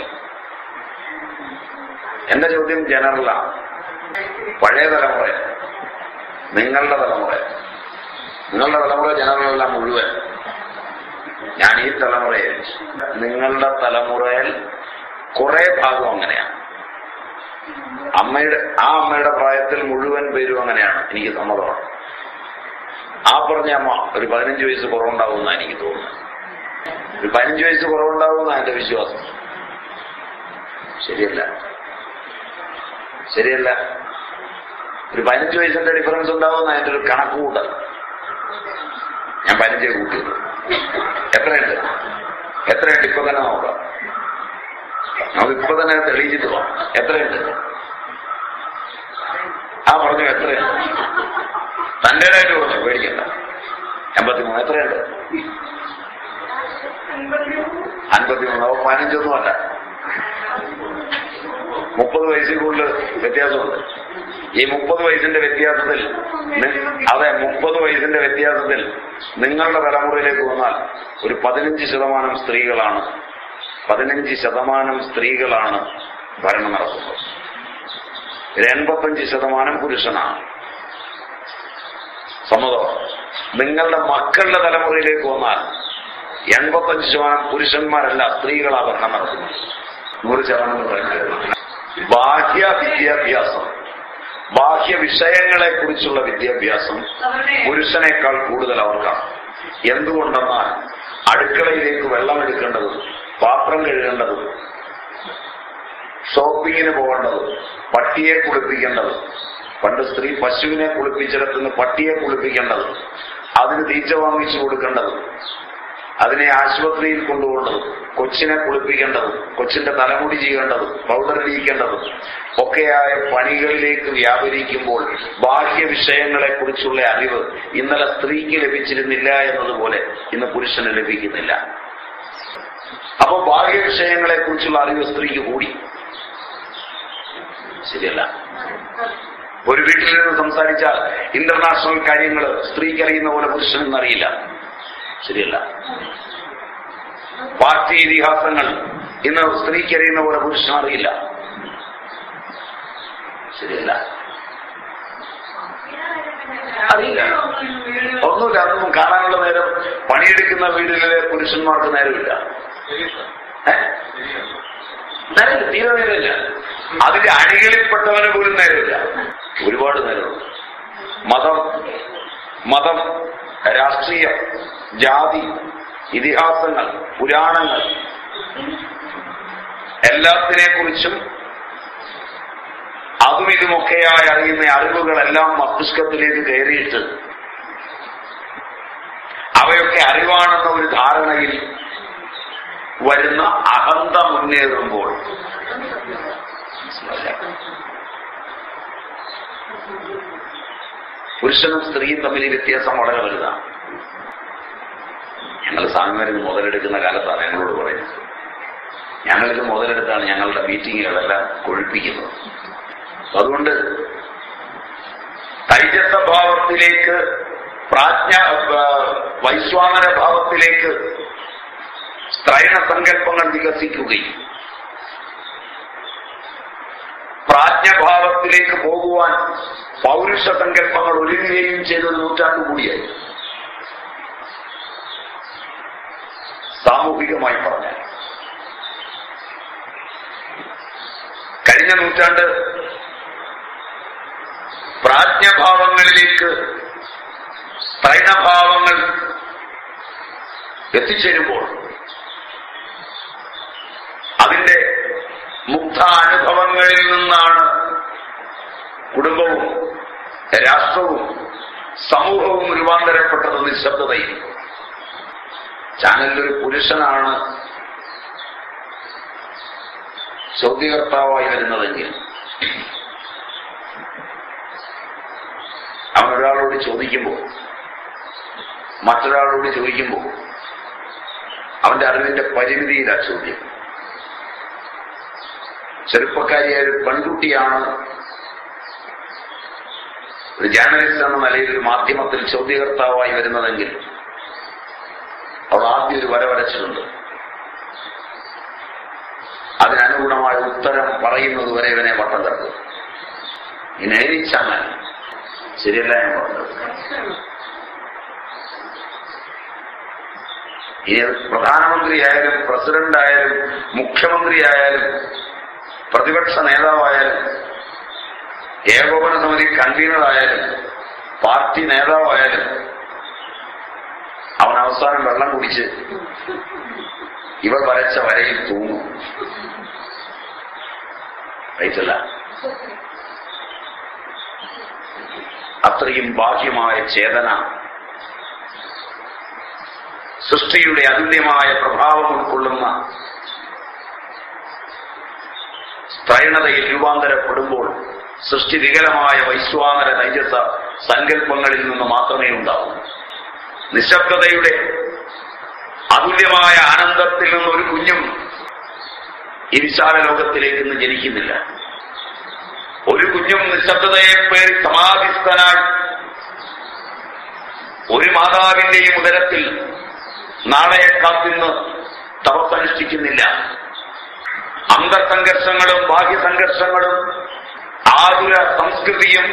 എന്റെ ചോദ്യം ജനറലാണ് പഴയ തലമുറ നിങ്ങളുടെ തലമുറ നിങ്ങളുടെ തലമുറ ജനറലല്ല മുഴുവൻ ഞാൻ ഈ തലമുറയെ നിങ്ങളുടെ തലമുറയിൽ കുറെ ഭാഗം അങ്ങനെയാണ് അമ്മയുടെ ആ അമ്മയുടെ പ്രായത്തിൽ മുഴുവൻ പേരും അങ്ങനെയാണ് എനിക്ക് സമ്മതമാണ് ആ പറഞ്ഞ അമ്മ ഒരു പതിനഞ്ച് വയസ്സ് കുറവുണ്ടാവുമെന്നാണ് എനിക്ക് തോന്നുന്നത് ഒരു പതിനഞ്ച് വയസ്സ് കുറവുണ്ടാവുമെന്നാണ് എന്റെ വിശ്വാസം ശരിയല്ല ശരിയല്ല ഒരു പതിനഞ്ച് വയസ്സിന്റെ ഡിഫറൻസ് ഉണ്ടാവുന്ന അതിന്റെ ഒരു കണക്ക് കൂട്ടൽ ഞാൻ പതിനഞ്ചേ കൂട്ടിയത് എത്രയുണ്ട് എത്രയുണ്ട് ഇപ്പൊ തന്നെ നോക്കാം നമുക്ക് ഇപ്പൊ തന്നെ തെളിയിച്ചിട്ട് പോവാം എത്രയുണ്ട് ആ പറഞ്ഞു എത്രയുണ്ട് തന്റേതായിട്ട് പറഞ്ഞു പേടിക്കണ്ട എൺപത്തിമൂന്ന് എത്രയുണ്ട് അൻപത്തിമൂന്ന് അപ്പൊ പതിനഞ്ചൊന്നുമല്ല മുപ്പത് വയസ്സിൽ കൂടുതൽ വ്യത്യാസമുണ്ട് ഈ മുപ്പത് വയസ്സിന്റെ വ്യത്യാസത്തിൽ നി- അതെ മുപ്പത് വയസ്സിന്റെ വ്യത്യാസത്തിൽ നിങ്ങളുടെ തലമുറയിലേക്ക് വന്നാൽ ഒരു പതിനഞ്ച് ശതമാനം സ്ത്രീകളാണ് പതിനഞ്ച് ശതമാനം സ്ത്രീകളാണ് ഭരണം നടത്തുന്നത് ഒരു എൺപത്തഞ്ച് ശതമാനം പുരുഷനാണ് സമ്മതം നിങ്ങളുടെ മക്കളുടെ തലമുറയിലേക്ക് വന്നാൽ എൺപത്തഞ്ച് ശതമാനം പുരുഷന്മാരല്ല സ്ത്രീകളാ ഭരണം നടത്തുന്നത് നൂറ് ശതമാനം എന്ന് പറയുന്നത് ബാഹ്യ വിദ്യാഭ്യാസം ബാഹ്യ വിഷയങ്ങളെ കുറിച്ചുള്ള വിദ്യാഭ്യാസം പുരുഷനേക്കാൾ കൂടുതൽ അവർക്കാണ് എന്തുകൊണ്ടെന്നാൽ അടുക്കളയിലേക്ക് വെള്ളം എടുക്കേണ്ടതും പാത്രം കഴുകേണ്ടതും ഷോപ്പിങ്ങിന് പോകേണ്ടതും പട്ടിയെ കുളിപ്പിക്കേണ്ടതും പണ്ട് സ്ത്രീ പശുവിനെ കുളിപ്പിച്ചിടത്തുനിന്ന് പട്ടിയെ കുളിപ്പിക്കേണ്ടതും അതിന് തീറ്റ വാങ്ങിച്ചു കൊടുക്കേണ്ടതും അതിനെ ആശുപത്രിയിൽ കൊണ്ടുപോകേണ്ടതും കൊച്ചിനെ കുളിപ്പിക്കേണ്ടതും കൊച്ചിന്റെ തലമുടി ചെയ്യേണ്ടതും പൗഡർ ഇരിക്കേണ്ടതും ഒക്കെയായ പണികളിലേക്ക് വ്യാപരിക്കുമ്പോൾ ബാഹ്യ വിഷയങ്ങളെ കുറിച്ചുള്ള അറിവ് ഇന്നലെ സ്ത്രീക്ക് ലഭിച്ചിരുന്നില്ല എന്നതുപോലെ ഇന്ന് പുരുഷന് ലഭിക്കുന്നില്ല അപ്പോൾ ബാഹ്യ വിഷയങ്ങളെ കുറിച്ചുള്ള അറിവ് സ്ത്രീക്ക് കൂടി ശരിയല്ല ഒരു വീട്ടിൽ നിന്ന് സംസാരിച്ചാൽ ഇന്റർനാഷണൽ കാര്യങ്ങൾ സ്ത്രീക്ക് അറിയുന്ന പോലെ പുരുഷനെന്ന് അറിയില്ല ശരിയല്ല പാർട്ടി ഇതിഹാസങ്ങൾ ഇന്ന് സ്ത്രീക്ക് അറിയുന്ന പോലെ പുരുഷൻ അറിയില്ല ശരിയല്ല അറിയില്ല ഒന്നുമില്ല അതൊന്നും കാണാനുള്ള നേരം പണിയെടുക്കുന്ന വീടുകളിലെ പുരുഷന്മാർക്ക് നേരമില്ല ഏ? നേരമില്ല തീരെ നേരമില്ല അതിന്റെ അണികളിൽപ്പെട്ടവന് പോലും നേരമില്ല ഒരുപാട് നേരമുണ്ട് മതം മതം രാഷ്ട്രീയം ജാതി ഇതിഹാസങ്ങൾ പുരാണങ്ങൾ എല്ലാത്തിനെ കുറിച്ചും അതും ഇതുമൊക്കെയായി അറിയുന്ന അറിവുകളെല്ലാം മസ്തിഷ്കത്തിലേക്ക് കയറിയിട്ട് അവയൊക്കെ അറിവാണെന്ന ഒരു ധാരണയിൽ വരുന്ന അഹന്ത മുന്നേറുമ്പോൾ പുരുഷനും സ്ത്രീയും തമ്മിൽ ഈ വ്യത്യാസം വളരെ വലുതാണ് ഞങ്ങൾ സ്വാമിമാരിൽ മുതലെടുക്കുന്ന കാലത്താണ് ഞങ്ങളോട് പറയുന്നത് ഞങ്ങളിത് മുതലെടുത്താണ് ഞങ്ങളുടെ മീറ്റിങ്ങുകളെല്ലാം കൊഴുപ്പിക്കുന്നത് അപ്പൊ അതുകൊണ്ട് തൈജസ ഭാവത്തിലേക്ക് പ്രാജ്ഞ ആ, വൈശ്വാനര ഭാവത്തിലേക്ക് സ്ത്രൈണ സങ്കല്പങ്ങൾ വികസിക്കുകയും പ്രാജ്ഞഭാവത്തിലേക്ക് പോകുവാൻ പൗരുഷ സങ്കല്പങ്ങൾ ഒരുങ്ങുകയും ചെയ്തത് നൂറ്റാണ്ട് കൂടിയായി സാമൂഹികമായി പറഞ്ഞാൽ കഴിഞ്ഞ നൂറ്റാണ്ട് പ്രാജ്ഞഭാവങ്ങളിലേക്ക് സ്ത്രൈണഭാവങ്ങൾ എത്തിച്ചേരുമ്പോൾ അതിന്റെ മുഗ്ധ അനുഭവങ്ങളിൽ നിന്നാണ് കുടുംബവും രാഷ്ട്രവും സമൂഹവും രൂപാന്തരപ്പെട്ടത് നിശബ്ദതയിൽ ചാനലിലൊരു പുരുഷനാണ് ചോദ്യകർത്താവായി വരുന്നതെങ്കിൽ അവൻ ഒരാളോട് ചോദിക്കുമ്പോൾ മറ്റൊരാളോട് ചോദിക്കുമ്പോൾ അവന്റെ അറിവിന്റെ പരിമിതിയിലാ ചോദ്യം ചെറുപ്പക്കാരിയായ ഒരു പെൺകുട്ടിയാണ് ഒരു ജേർണലിസ്റ്റ് എന്ന നിലയിൽ ഒരു മാധ്യമത്തിൽ ചോദ്യകർത്താവായി വരുന്നതെങ്കിൽ അവൾ ആദ്യം ഒരു വര വരച്ചിട്ടുണ്ട് അതിനനുഗുണമായ ഉത്തരം പറയുന്നത് വരെ ഇവനെ വട്ടം കിടക്കും ഇനി എഴുതിച്ചാൽ ശരിയല്ല ഞാൻ പറഞ്ഞത് ഇനി അത് പ്രധാനമന്ത്രിയായാലും പ്രസിഡന്റ് ആയാലും മുഖ്യമന്ത്രിയായാലും പ്രതിപക്ഷ നേതാവായാലും ഏകോപന സമിതി കൺവീനറായാലും പാർട്ടി നേതാവായാലും അവൻ അവസാനം വെള്ളം കുടിച്ച് ഇവർ വരച്ച വരയിൽ തൂങ്ങും റൈറ്റല്ല അത്രയും ബാഹ്യമായ ചേതന സൃഷ്ടിയുടെ അതുല്യമായ പ്രഭാവം ഉൾക്കൊള്ളുന്ന സ്ത്രൈണതയിൽ രൂപാന്തരപ്പെടുമ്പോൾ സൃഷ്ടി വികലമായ വൈശ്വാനര നൈജസ സങ്കല്പങ്ങളിൽ നിന്ന് മാത്രമേ ഉണ്ടാവൂ നിശബ്ദതയുടെ അതുല്യമായ ആനന്ദത്തിൽ നിന്ന് ഒരു കുഞ്ഞും ഈ വിശാല ലോകത്തിലേക്ക് ഇന്ന് ജനിക്കുന്നില്ല ഒരു കുഞ്ഞും നിശബ്ദതയെ പേറി സമാധിസ്ഥനായി ഒരു മാതാവിന്റെയും ഉദരത്തിൽ നാളെ കാത്തിന്ന് തപസ്സനുഷ്ഠിക്കുന്നില്ല അന്തർസംഘർഷങ്ങളും ബാഹ്യസംഘർഷങ്ങളും ആതുര സംസ്കൃതിയും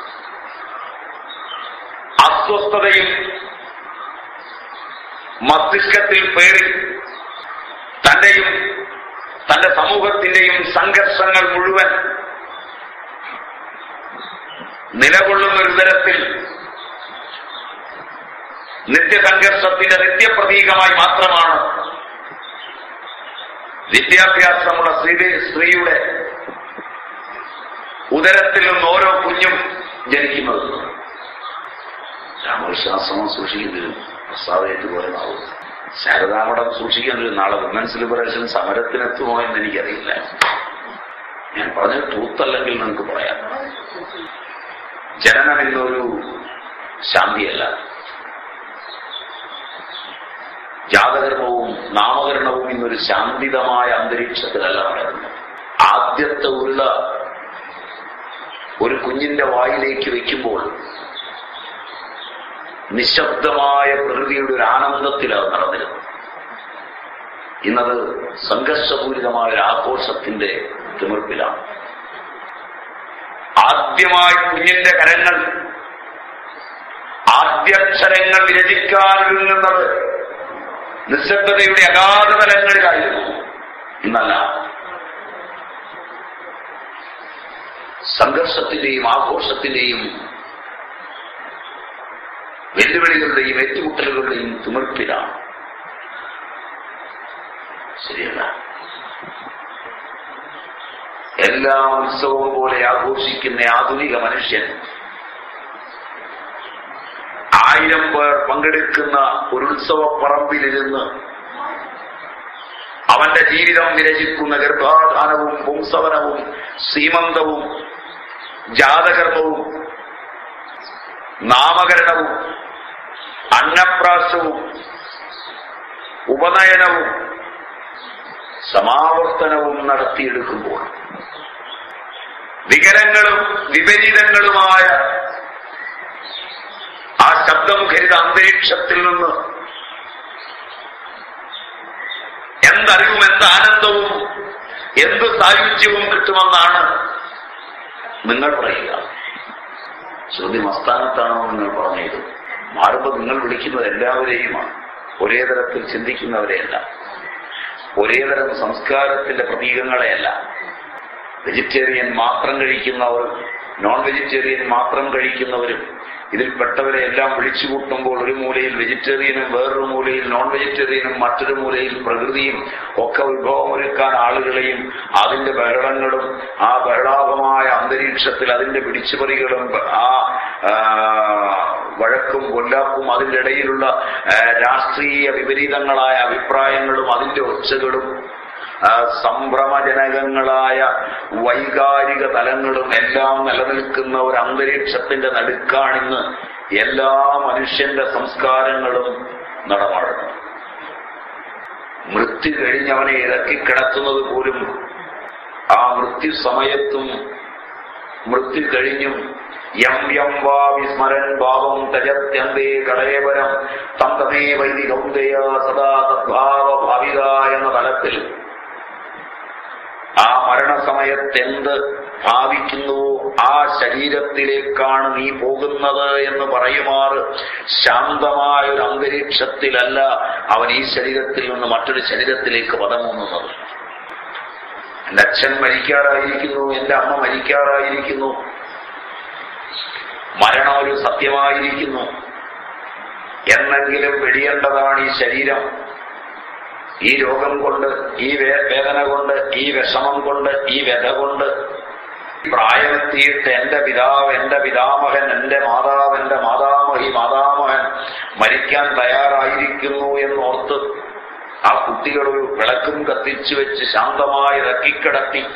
അസ്വസ്ഥതയും മസ്തിഷ്കത്തിൽ പേറി തന്റെയും തന്റെ സമൂഹത്തിന്റെയും സംഘർഷങ്ങൾ മുഴുവൻ നിലകൊള്ളുന്ന ഒരു തരത്തിൽ നിത്യസംഘർഷത്തിന്റെ നിത്യപ്രതീകമായി മാത്രമാണ് വിദ്യാഭ്യാസമുള്ള സ്ത്രീ സ്ത്രീയുടെ ഉദരത്തിൽ നിന്ന് ഓരോ കുഞ്ഞും ജനിക്കുന്നത് രാമകൃഷ്ണാശ്രമം സൂക്ഷിക്കുന്നതിൽ പ്രസാദമായിട്ട് പോയതാവും ശാരദാമഠം സൂക്ഷിക്കുന്നതിൽ നാളെ വിമൻസ് ലിബറേഷൻ സമരത്തിനെത്തുമോ എന്ന് എനിക്കറിയില്ല ഞാൻ പറഞ്ഞ ട്രൂത്തല്ലെങ്കിൽ നിങ്ങൾക്ക് പറയാം ജനനം എന്നൊരു ശാന്തിയല്ല ജാതകർമ്മവും നാമകരണവും ഇന്നൊരു ശാന്തിതമായ അന്തരീക്ഷത്തിലല്ല നടക്കുന്നത് ആദ്യത്തെ ഉള്ള ഒരു കുഞ്ഞിന്റെ വായിലേക്ക് വെക്കുമ്പോൾ നിശബ്ദമായ പ്രകൃതിയുടെ ഒരു ആനന്ദത്തിലാണ് നടന്നിരുന്നത് ഇന്നത് സംഘർഷപൂരിതമായ ഒരു ആഘോഷത്തിന്റെ തിമിർപ്പിലാണ് ആദ്യമായി കുഞ്ഞിന്റെ കരങ്ങൾ ആദ്യക്ഷരങ്ങൾ രചിക്കാനൊരുങ്ങുന്നത് നിശബ്ദതയുടെ അഗാധ തലങ്ങളിലായിരുന്നു ഇന്നല്ല സംഘർഷത്തിന്റെയും ആഘോഷത്തിന്റെയും വെല്ലുവിളികളുടെയും ഏറ്റുമുട്ടലുകളുടെയും തിമിർപ്പിലാണ് ശരിയല്ല എല്ലാ ഉത്സവവും പോലെ ആഘോഷിക്കുന്ന ആധുനിക മനുഷ്യൻ ആയിരം പേർ പങ്കെടുക്കുന്ന ഒരു ഉത്സവപ്പറമ്പിലിരുന്ന് അവന്റെ ജീവിതം വിരചിക്കുന്ന ഗർഭാധാനവും പുംസവനവും സീമന്തവും ജാതകർമ്മവും നാമകരണവും അന്നപ്രാശവും ഉപനയനവും സമാവർത്തനവും നടത്തിയെടുക്കുമ്പോൾ വികരങ്ങളും വിപരീതങ്ങളുമായ ആ ശബ്ദമുഖരിത അന്തരീക്ഷത്തിൽ നിന്ന് എന്തറിവും എന്ത് ആനന്ദവും എന്ത് സായുജ്യവും കിട്ടുമെന്നാണ് നിങ്ങൾ പറയുക ചോദ്യം അസ്ഥാനത്താണോ നിങ്ങൾ പറഞ്ഞത് മാറുമ്പോൾ നിങ്ങൾ വിളിക്കുന്നത് എല്ലാവരെയുമാണ് ഒരേ തരത്തിൽ ചിന്തിക്കുന്നവരെയല്ല ഒരേ തരം സംസ്കാരത്തിന്റെ പ്രതീകങ്ങളെയല്ല വെജിറ്റേറിയൻ മാത്രം കഴിക്കുന്നവർ നോൺ വെജിറ്റേറിയൻ മാത്രം കഴിക്കുന്നവരും ഇതിൽപ്പെട്ടവരെ എല്ലാം വിളിച്ചു കൂട്ടുമ്പോൾ ഒരു മൂലയിൽ വെജിറ്റേറിയനും വേറൊരു മൂലയിൽ നോൺ വെജിറ്റേറിയനും മറ്റൊരു മൂലയിൽ പ്രകൃതിയും ഒക്കെ വിഭവമൊരുക്കാൻ ആളുകളെയും അതിന്റെ ബഹളങ്ങളും ആ ബഹളാഭമായ അന്തരീക്ഷത്തിൽ അതിന്റെ പിടിച്ചുപറികളും ആ ആ, വഴക്കും കൊല്ലാപ്പും അതിന്റെ ഇടയിലുള്ള ആ, രാഷ്ട്രീയ വിപരീതങ്ങളായ അഭിപ്രായങ്ങളും അതിന്റെ ഒച്ചകളും ആ, സംഭ്രമജനകങ്ങളായ വൈകാരിക തലങ്ങളും എല്ലാം നിലനിൽക്കുന്ന ഒരു അന്തരീക്ഷത്തിന്റെ നടുക്കാണിന്ന് എല്ലാ മനുഷ്യന്റെ സംസ്കാരങ്ങളും നടമാടുന്നു മൃത്യു കഴിഞ്ഞവനെ ഇറക്കിക്കിടത്തുന്നത് പോലും ആ മൃത്യു സമയത്തും മൃത്യു കഴിഞ്ഞും യം യം വാ വിസ്മരൻ ഭാവം തജത്യന്തേ കളയപരം തം തമേ വൈദികൗന്ദയ സദാ തദ്ഭാവ ഭാവിക എന്ന തലത്തിൽ ആ മരണസമയത്ത് എന്ത് ഭാവിക്കുന്നുവോ ആ ശരീരത്തിലേക്കാണ് നീ പോകുന്നത് എന്ന് പറയുമാറ് ശാന്തമായ ഒരു അന്തരീക്ഷത്തിലല്ല അവൻ ഈ ശരീരത്തിൽ നിന്ന് മറ്റൊരു ശരീരത്തിലേക്ക് പദമൂന്നുന്നത് എന്റെ അച്ഛൻ മരിക്കാറായിരിക്കുന്നു എന്റെ അമ്മ മരിക്കാറായിരിക്കുന്നു മരണം ഒരു സത്യമായിരിക്കുന്നു എന്നെങ്കിലും വെടിയേണ്ടതാണ് ഈ ശരീരം ഈ രോഗം കൊണ്ട് ഈ വേ- വേദന കൊണ്ട് ഈ വിഷമം കൊണ്ട് ഈ വ്യത കൊണ്ട് പ്രായമെത്തിയിട്ട് എന്റെ പിതാവ് എന്റെ പിതാമഹൻ എന്റെ മാതാവ് എന്റെ മാതാമഹി മാതാമഹൻ മരിക്കാൻ തയ്യാറായിരിക്കുന്നു എന്നോർത്ത് ആ കുട്ടികൾ ഒരു വിളക്കും കത്തിച്ചു വെച്ച് ശാന്തമായി ഇറക്കിക്കിടത്തി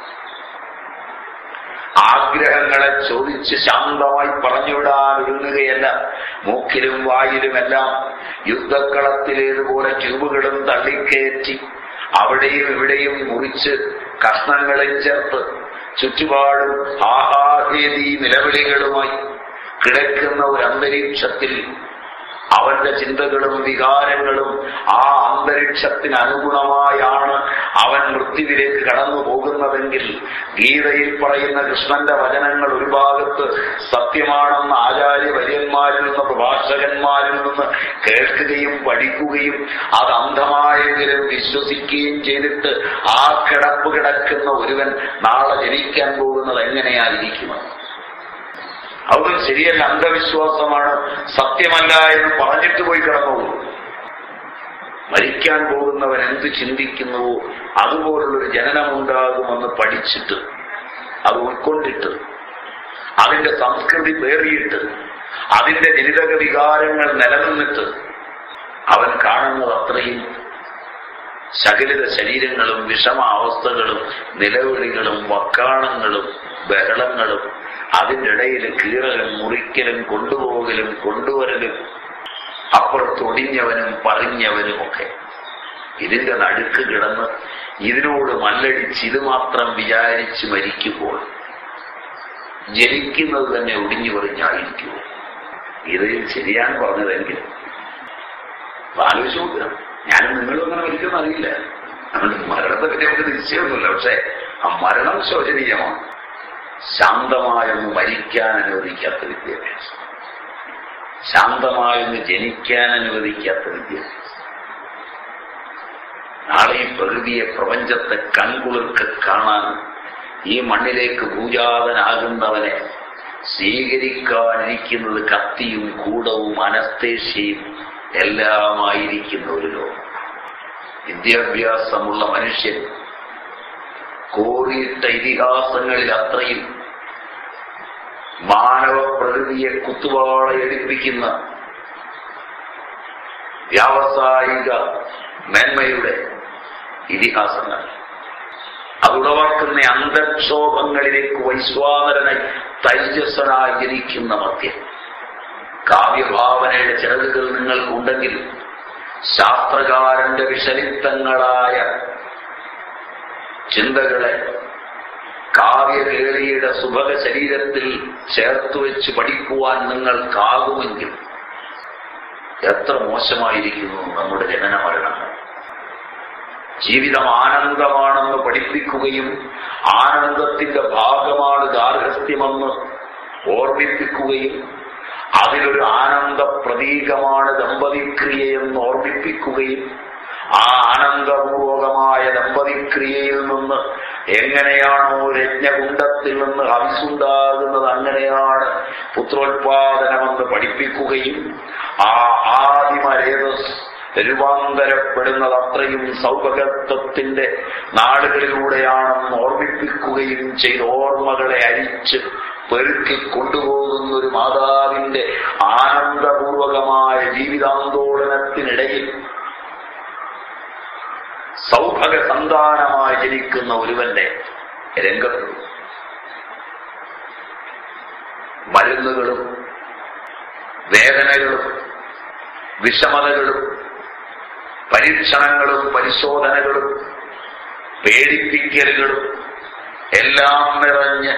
ആഗ്രഹങ്ങളെ ചോദിച്ച് ശാന്തമായി പറഞ്ഞുവിടാൻ ഒരുങ്ങുകയല്ല മൂക്കിലും വായിലുമെല്ലാം യുദ്ധക്കളത്തിലേതുപോലെ ട്യൂബുകളും തള്ളിക്കയറ്റി അവിടെയും ഇവിടെയും മുറിച്ച് കഷ്ണങ്ങളും ചേർത്ത് ചുറ്റുപാടും ആഹാഹേദി നിലവിളികളുമായി കിടക്കുന്ന ഒരു അന്തരീക്ഷത്തിൽ അവന്റെ ചിന്തകളും വികാരങ്ങളും ആ അന്തരീക്ഷത്തിന് അനുഗുണമായാണ് അവൻ മൃത്യുവിലേക്ക് കടന്നു പോകുന്നതെങ്കിൽ ഗീതയിൽ പറയുന്ന കൃഷ്ണന്റെ വചനങ്ങൾ ഒരു ഭാഗത്ത് സത്യമാണെന്ന് ആചാര്യ വര്യന്മാരിൽ നിന്ന് പ്രഭാഷകന്മാരിൽ നിന്ന് കേൾക്കുകയും പഠിക്കുകയും അത് അന്ധമായെങ്കിലും വിശ്വസിക്കുകയും ചെയ്തിട്ട് ആ കിടപ്പ് കിടക്കുന്ന ഒരുവൻ നാളെ ജനിക്കാൻ പോകുന്നത് എങ്ങനെയായിരിക്കുമെന്ന് അതൊന്നും ശരിയല്ല അന്ധവിശ്വാസമാണ് സത്യമല്ല എന്ന് പറഞ്ഞിട്ട് പോയി കിടന്നോളൂ മരിക്കാൻ പോകുന്നവൻ എന്ത് ചിന്തിക്കുന്നുവോ അതുപോലുള്ളൊരു ജനനമുണ്ടാകുമെന്ന് പഠിച്ചിട്ട് അത് ഉൾക്കൊണ്ടിട്ട് അതിന്റെ സംസ്കൃതി പേറിയിട്ട് അതിന്റെ ജനിതക വികാരങ്ങൾ നിലനിന്നിട്ട് അവൻ കാണുന്നത് അത്രയും സകലിത ശരീരങ്ങളും വിഷമാവസ്ഥകളും നിലവിളികളും വക്കാണങ്ങളും ബഹളങ്ങളും അതിൻ്റെ ഇടയിൽ കീറലും മുറിക്കലും കൊണ്ടുപോകലും കൊണ്ടുവരലും അപ്പുറത്തൊടിഞ്ഞവനും പറഞ്ഞവനും ഒക്കെ ഇതിന്റെ നടുക്ക് കിടന്ന് ഇതിനോട് മല്ലടിച്ച് ഇത് മാത്രം വിചാരിച്ച് മരിക്കുമ്പോൾ ജനിക്കുന്നത് തന്നെ ഒടിഞ്ഞു പറിഞ്ഞായിരിക്കുമോ ഗീതയിൽ ശരിയാണ് പറഞ്ഞതെങ്കിൽ അപ്പൊ ആലോചിച്ച് നോക്കുക ഞാനും നിങ്ങളും അങ്ങനെ മരിക്കുന്ന അറിയില്ല അതുകൊണ്ട് മരണത്തെ പറ്റി നമുക്ക് നിശ്ചയമൊന്നുമില്ല പക്ഷെ ആ മരണം ശോചനീയമാണ് ശാന്തമായൊന്ന് മരിക്കാൻ അനുവദിക്കാത്ത വിദ്യാഭ്യാസം ശാന്തമായൊന്ന് ജനിക്കാൻ അനുവദിക്കാത്ത വിദ്യാഭ്യാസം നാളെ ഈ പ്രകൃതിയെ പ്രപഞ്ചത്തെ കൺകുളിർക്ക് കാണാൻ ഈ മണ്ണിലേക്ക് ഭൂജാതനാകുന്നവനെ സ്വീകരിക്കാനിരിക്കുന്നത് കത്തിയും കൂടവും അനസ്തേഷ്യയും എല്ലാമായിരിക്കുന്ന ഒരു ലോകം വിദ്യാഭ്യാസമുള്ള മനുഷ്യൻ കോറിയിട്ട ഇതിഹാസങ്ങളിൽ അത്രയും മാനവ പ്രകൃതിയെ കുത്തുവാളയടിപ്പിക്കുന്ന വ്യാവസായിക മേന്മയുടെ ഇതിഹാസങ്ങൾ അതുളവാക്കുന്ന അന്തക്ഷോഭങ്ങളിലേക്ക് വൈശ്വാനരനായി തൈജസ്വനായി ജനിക്കുന്ന മധ്യൻ കാവ്യഭാവനയുടെ ചിറകുകൾ നിങ്ങൾക്കുണ്ടെങ്കിൽ ശാസ്ത്രകാരന്റെ വിഷലിപ്തങ്ങളായ ചിന്തകളെ കാവ്യകേളിയുടെ സുഭഗ ശരീരത്തിൽ ചേർത്തു വെച്ച് പഠിക്കുവാൻ നിങ്ങൾക്കാകുമെങ്കിൽ എത്ര മോശമായിരിക്കുന്നു നമ്മുടെ ജനന മരണങ്ങൾ ജീവിതം ആനന്ദമാണെന്ന് പഠിപ്പിക്കുകയും ആനന്ദത്തിന്റെ ഭാഗമാണ് ഗാർഹസ്ഥ്യമെന്ന് ഓർമ്മിപ്പിക്കുകയും അതിലൊരു ആനന്ദ പ്രതീകമാണ് ദമ്പതിക്രിയയെന്ന് ഓർമ്മിപ്പിക്കുകയും ആ ആനന്ദപൂർവകമായ ദമ്പതിക്രിയയിൽ നിന്ന് എങ്ങനെയാണോ രജ്ഞകുണ്ടത്തിൽ നിന്ന് ഹവിസുണ്ടാകുന്നത് അങ്ങനെയാണ് പുത്രോത്പാദനമെന്ന് പഠിപ്പിക്കുകയും ആ ആദിമരേതസ് രൂപാന്തരപ്പെടുന്നത് അത്രയും സൗഭഗത്വത്തിന്റെ നാടുകളിലൂടെയാണെന്ന് ഓർമ്മിപ്പിക്കുകയും ചെയ്ത് ഓർമ്മകളെ അരിച്ച് പെരുക്കി കൊണ്ടുപോകുന്ന ഒരു മാതാവിന്റെ ആനന്ദപൂർവകമായ ജീവിതാന്തോളനത്തിനിടയിൽ സൗഭഗ സന്താനമായി ജനിക്കുന്ന ഒരുവന്റെ രംഗത്ത് മരുന്നുകളും വേദനകളും വിഷമതകളും പരീക്ഷണങ്ങളും പരിശോധനകളും പേടിപ്പിക്കലുകളും എല്ലാം നിറഞ്ഞ്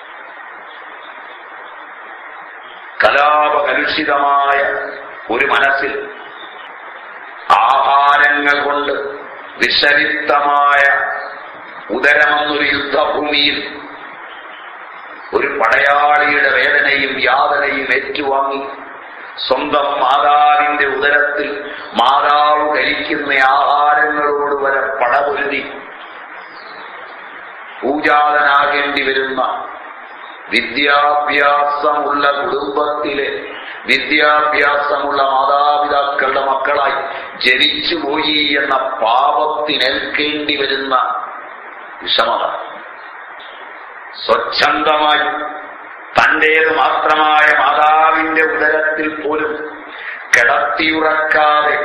കലാപകലുഷിതമായ ഒരു മനസ്സിൽ ആഹാരങ്ങൾ കൊണ്ട് വിഷലിപ്തമായ ഉദരമെന്നൊരു യുദ്ധഭൂമിയിൽ ഒരു പടയാളിയുടെ വേദനയും യാതനയും ഏറ്റുവാങ്ങി സ്വന്തം മാതാവിന്റെ ഉദരത്തിൽ മാതാവ് കഴിക്കുന്ന ആഹാരങ്ങളോട് വരെ പടപൊരുതി പൂജാതനാകേണ്ടി വരുന്ന വിദ്യാഭ്യാസമുള്ള കുടുംബത്തിലെ വിദ്യാഭ്യാസമുള്ള മാതാപിതാക്കളുടെ മക്കളായി ജനിച്ചുപോയി എന്ന പാപത്തിനേൽക്കേണ്ടി വരുന്ന വിഷമത സ്വച്ഛന്തമായി തന്റേത് മാത്രമായ മാതാവിന്റെ ഉദരത്തിൽ പോലും കിടത്തിയുറക്കാതെ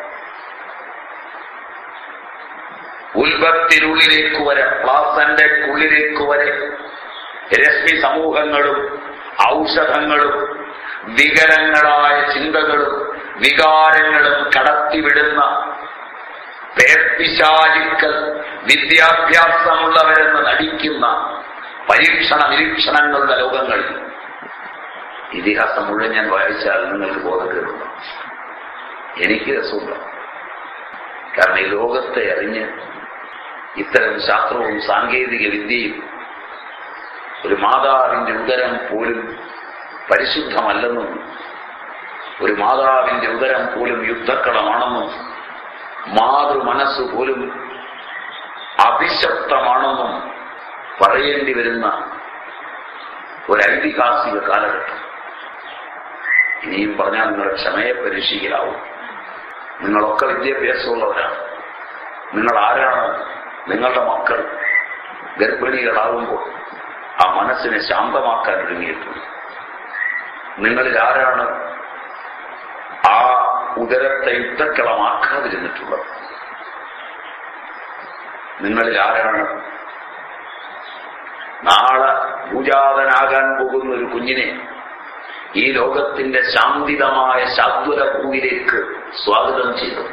ഉൽബത്തിനുള്ളിലേക്ക് വരെ പ്ലാസന്റെ ഉള്ളിലേക്ക് വരെ രശ്മി സമൂഹങ്ങളും ഔഷധങ്ങളും വികരങ്ങളായ ചിന്തകളും വികാരങ്ങളും കടത്തിവിടുന്ന പേർപ്പിശാചിക്കൽ വിദ്യാഭ്യാസമുള്ളവരെന്ന് നടിക്കുന്ന പരീക്ഷണ നിരീക്ഷണങ്ങളുടെ ലോകങ്ങളിൽ ഇതിഹാസം മുഴുവൻ ഞാൻ വായിച്ചാൽ നിങ്ങൾക്ക് ബോധം കയറുന്നു എനിക്ക് രസമുണ്ട് കാരണം ഈ ലോകത്തെ അറിഞ്ഞ് ഇത്തരം ശാസ്ത്രവും സാങ്കേതിക വിദ്യയും ഒരു മാതാവിന്റെ ഉദരം പോലും പരിശുദ്ധമല്ലെന്നും ഒരു മാതാവിന്റെ ഉദരം പോലും യുദ്ധക്കളമാണെന്നും മാതൃ മനസ്സ് പോലും അഭിശപ്തമാണെന്നും പറയേണ്ടി വരുന്ന ഒരു ഐതിഹാസിക കാലഘട്ടം ഇനിയും പറഞ്ഞാൽ നിങ്ങളുടെ ക്ഷമയെ പരീക്ഷിക്കലാവും നിങ്ങളൊക്കെ വിദ്യാഭ്യാസമുള്ളവരാണ് നിങ്ങൾ ആരാണ് നിങ്ങളുടെ മക്കൾ ഗർഭിണികളാകുമ്പോൾ ആ മനസ്സിനെ ശാന്തമാക്കാൻ ഒരുങ്ങിയിട്ടുണ്ട് നിങ്ങളിൽ ആരാണ് ആ ഉദരത്തെ യുദ്ധക്കളമാക്കാതിരുന്നിട്ടുള്ളത് നിങ്ങളിൽ ആരാണ് നാളെ പൂജാതനാകാൻ പോകുന്ന ഒരു കുഞ്ഞിനെ ഈ ലോകത്തിന്റെ ശാന്തിതമായ ശാദ്വര ഭൂമിയിലേക്ക് സ്വാഗതം ചെയ്തു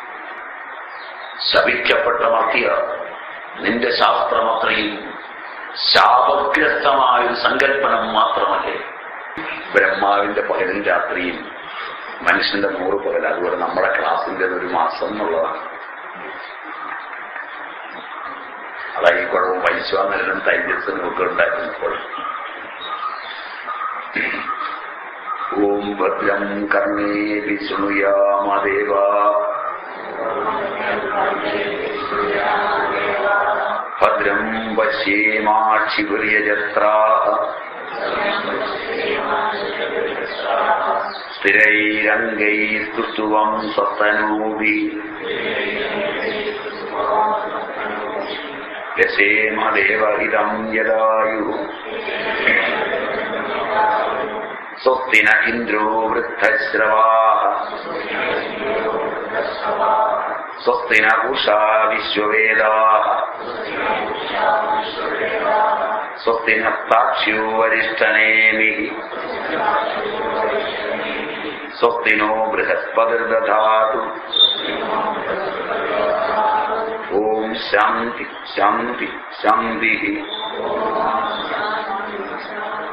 ശപിക്കപ്പെട്ട മർത്തിയ നിന്റെ ശാസ്ത്രം അത്രയും ശാപഗ്രസ്തമായ ഒരു സങ്കല്പനം മാത്രമല്ലേ ബ്രഹ്മാവിന്റെ പകലും രാത്രിയും മനുഷ്യന്റെ നൂറ് പകൽ അതുപോലെ നമ്മുടെ ക്ലാസിന്റെ ഒരു മാസം എന്നുള്ളതാണ് അതായി കുഴപ്പം വൈശ്വാനരനും തൈജസ്സനും ഒക്കെ ഉണ്ടായിരുന്നപ്പോൾ ഓം ഭദ്രം കർണേ ശൃണുയാമദേവ ഭദ്രം പശ്യേമാക്ഷിപുര്യജത്രാ സ്ഥിരൈരംഗൈസ്തുവം സ്വത്തനൂഭി യശേമദേവഹിതം യദായു സ്വസ്തി ന ഇന്ദ്രോ വൃദ്ധശ്രവാ സ്വസ്തി ന ഉഷാ വിശ്വവേദാ സ്വസ്തി നസ്താക്ഷ്യോ വരിഷ്ഠനേമി സ്വസ്തി നോ ബൃഹസ്പതിർദധാതു ഓം ശാന്തി ശാന്തി ശാന്തി